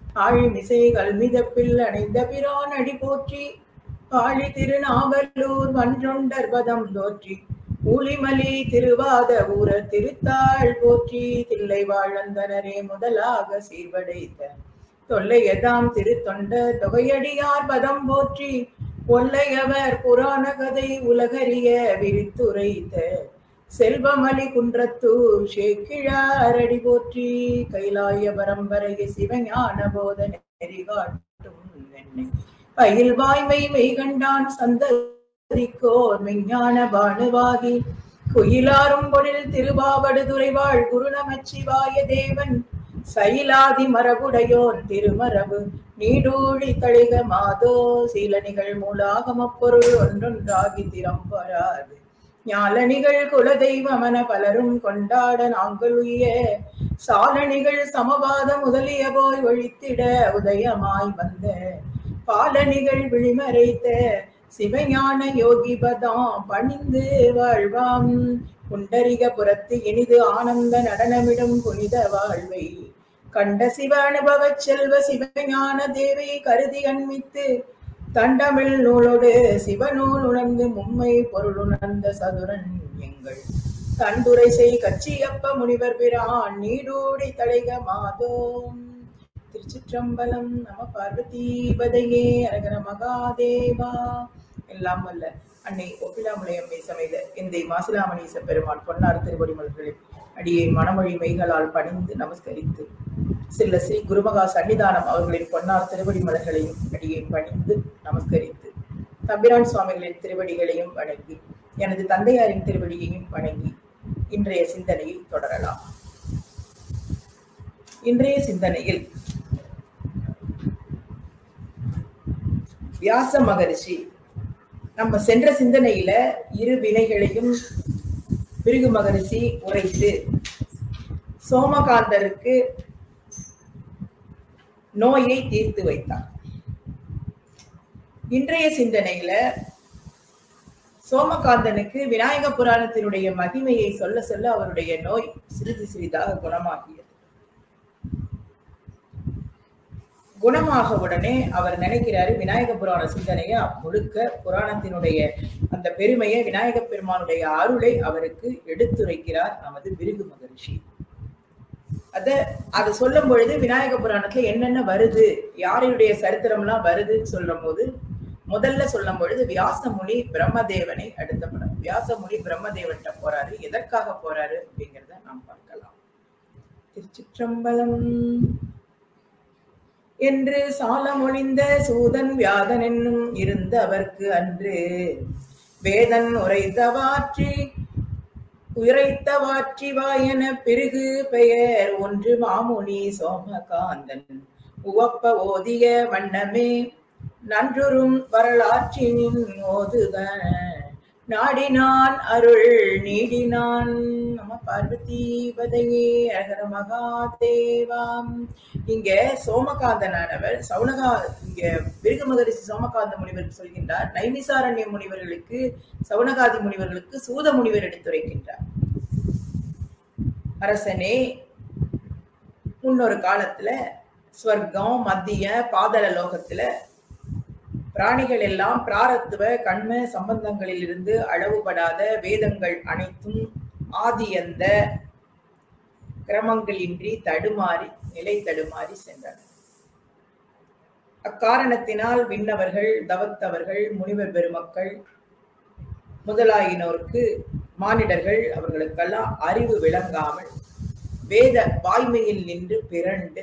ஆழிமிசை கல்மிதப்பில் அணைந்த பிரான் அடி போற்றி ஆழி திருநாவலூர் வன்றொண்டர் பதம் தோற்றி ஊழிமலி திருவாத ஊர திருத்தாள் போற்றி தில்லை வாழந்தனரே முதலாக சீர்வடைத்த தொல்லையதாம் திருத்தொண்ட தொகையடியார் பதம் போற்றி ஒல்லையவர் புராண கதை உலகறிய விரித்துரைத்த செல்வமலி குன்றத்தூர் சேக்கிழாரடி போற்றி கைலாய பரம்பரைய சிவஞான போத நெறி காட்டும் என்னை பயில் வாய்மை மெய்கண்டான் சந்ததிக்கோர் மெஞ்ஞான பானுவாகி குயிலாரும் பொழில் திருவாவடுதுறை வாழ் குருநமச்சிவாய தேவன் சைலாதி மரபுடையோன் திருமரபு நீடூழி தளிக மாதோ சீலனிகள் மூலாகமப் பொருள் ஒன்றொன்றாகி திறம் வராது ஞாலனிகள் குலதெய்வமன பலரும் கொண்டாட நாங்கள் உய்ய சாலனிகள் சமபாத முதலிய போய் ஒழித்திட உதயமாய் வந்த பாலனிகள் விழிமறைத்த சிவஞான யோகி பதாம் பணிந்து வாழ்வாம் புண்டரிக புறத்து இனிது ஆனந்த நடனமிடும் புனித வாழ்வை கண்ட சிவ அனுபவ செல்வ சிவஞான தேவை கருதி அண்மித்து தண்டமிழ் நூலோடு சிவநூல் உணர்ந்து மும்மை பொருள் உணர்ந்த சதுரன் எங்கள் தண்டுரை செய் கச்சியப்ப முனிவர் பிரான் நீடூடி தழைக மாதோம் திருச்சிற்றம்பலம் நம பார்வதி பதையே அரகர மகாதேவா எல்லாம் வல்ல அன்னை ஒப்பிலாமுலையம்மை சமைத எந்தை மாசிலாமணீச பெருமான் பொன்னார் திருவடி மலர்களில் அடியை மணமொழி மெய்களால் பணிந்து நமஸ்கரித்து சில ஸ்ரீ குருமகா சன்னிதானம் அவர்களின் பொன்னார் திருவடி மலர்களையும் அடியை பணிந்து நமஸ்கரித்து தம்பிரான் சுவாமிகளின் திருவடிகளையும் வணங்கி எனது தந்தையாரின் திருவடியையும் வணங்கி இன்றைய சிந்தனையை தொடரலாம் இன்றைய சிந்தனையில் வியாச மகரிஷி நம்ம சென்ற சிந்தனையில இரு வினைகளையும் பிருகு மகரிஷி உரைத்து சோமகாந்தருக்கு நோயை தீர்த்து வைத்தார் இன்றைய சிந்தனையில சோமகாந்தனுக்கு விநாயக புராணத்தினுடைய மகிமையை சொல்ல சொல்ல அவருடைய நோய் சிறிது சிறிதாக குணமாகியது குணமாக உடனே அவர் நினைக்கிறாரு விநாயக புராண சிந்தனையை முழுக்க புராணத்தினுடைய அந்த பெருமையை விநாயக பெருமானுடைய அருளை அவருக்கு எடுத்துரைக்கிறார் நமது பிருகு மகரிஷி அத அதை சொல்லும் பொழுது விநாயக புராணத்துல என்னென்ன வருது யாருடைய சரித்திரம்லாம் வருதுன்னு சொல்லும் போது முதல்ல சொல்லும் பொழுது வியாசமுனி பிரம்மதேவனை அடுத்த படம் வியாசமுனி பிரம்மதேவன்கிட்ட போறாரு எதற்காக போறாரு அப்படிங்கிறத நாம் பார்க்கலாம் திருச்சிற்றம்பலம் என்று சாலமொழிந்த சூதன் வியாதன் என்னும் இருந்த அவர்க்கு அன்று வேதன் உரைத்தவாற்றி உரைத்தவாற்றி வாயன பிறகு பெயர் ஒன்று மாமுனி சோமகாந்தன் உவப்ப ஓதிய வண்ணமே நன்றுரும் வரலாற்றினின் ஓதுக நாடினான் அருள் நீடினான் நம பார்வதி பதையே அகர மகாதேவாம் இங்க சோமகாந்தனானவர் சவுனகா இங்க பிருக மகரிஷி சோமகாந்த முனிவர் சொல்கின்றார் நைமிசாரண்ய முனிவர்களுக்கு சவுனகாதி முனிவர்களுக்கு சூத முனிவர் எடுத்துரைக்கின்றார் அரசனே முன்னொரு காலத்துல ஸ்வர்க்கம் மத்திய பாதள லோகத்துல பிராணிகள் எல்லாம் பிராரத்துவ கண்ம சம்பந்தங்களில் இருந்து அளவுபடாத வேதங்கள் அனைத்தும் ஆதி அந்த கிரமங்களின்றி தடுமாறி நிலை தடுமாறி சென்றனர் அக்காரணத்தினால் விண்ணவர்கள் தவத்தவர்கள் முனிவர் பெருமக்கள் முதலாயினோருக்கு மானிடர்கள் அவர்களுக்கெல்லாம் அறிவு விளங்காமல் வேத வாய்மையில் நின்று பிறண்டு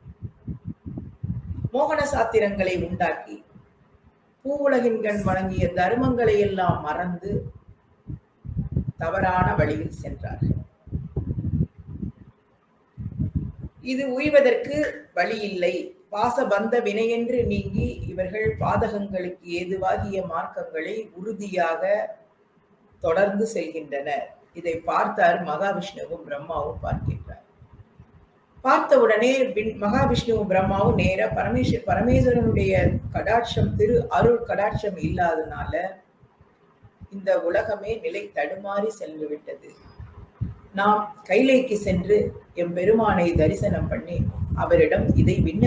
மோகன சாத்திரங்களை உண்டாக்கி பூவுலகின் கண் வழங்கிய தர்மங்களை எல்லாம் மறந்து தவறான வழியில் சென்றார்கள் இது உய்வதற்கு வழி இல்லை பாசபந்த வினையென்று நீங்கி இவர்கள் பாதகங்களுக்கு ஏதுவாகிய மார்க்கங்களை உறுதியாக தொடர்ந்து செல்கின்றனர் இதை பார்த்தார் மகாவிஷ்ணுவும் பிரம்மாவும் பார்க்கின்றார் பார்த்த உடனே மகாவிஷ்ணுவும் பிரம்மாவும் நேர பரமேஸ்வர் பரமேஸ்வரனுடைய கடாட்சம் திரு அருள் கடாட்சம் இல்லாதனால இந்த உலகமே நிலை தடுமாறி சென்று விட்டது நாம் கைலைக்கு சென்று எம் பெருமானை தரிசனம் பண்ணி அவரிடம் இதை விண்ண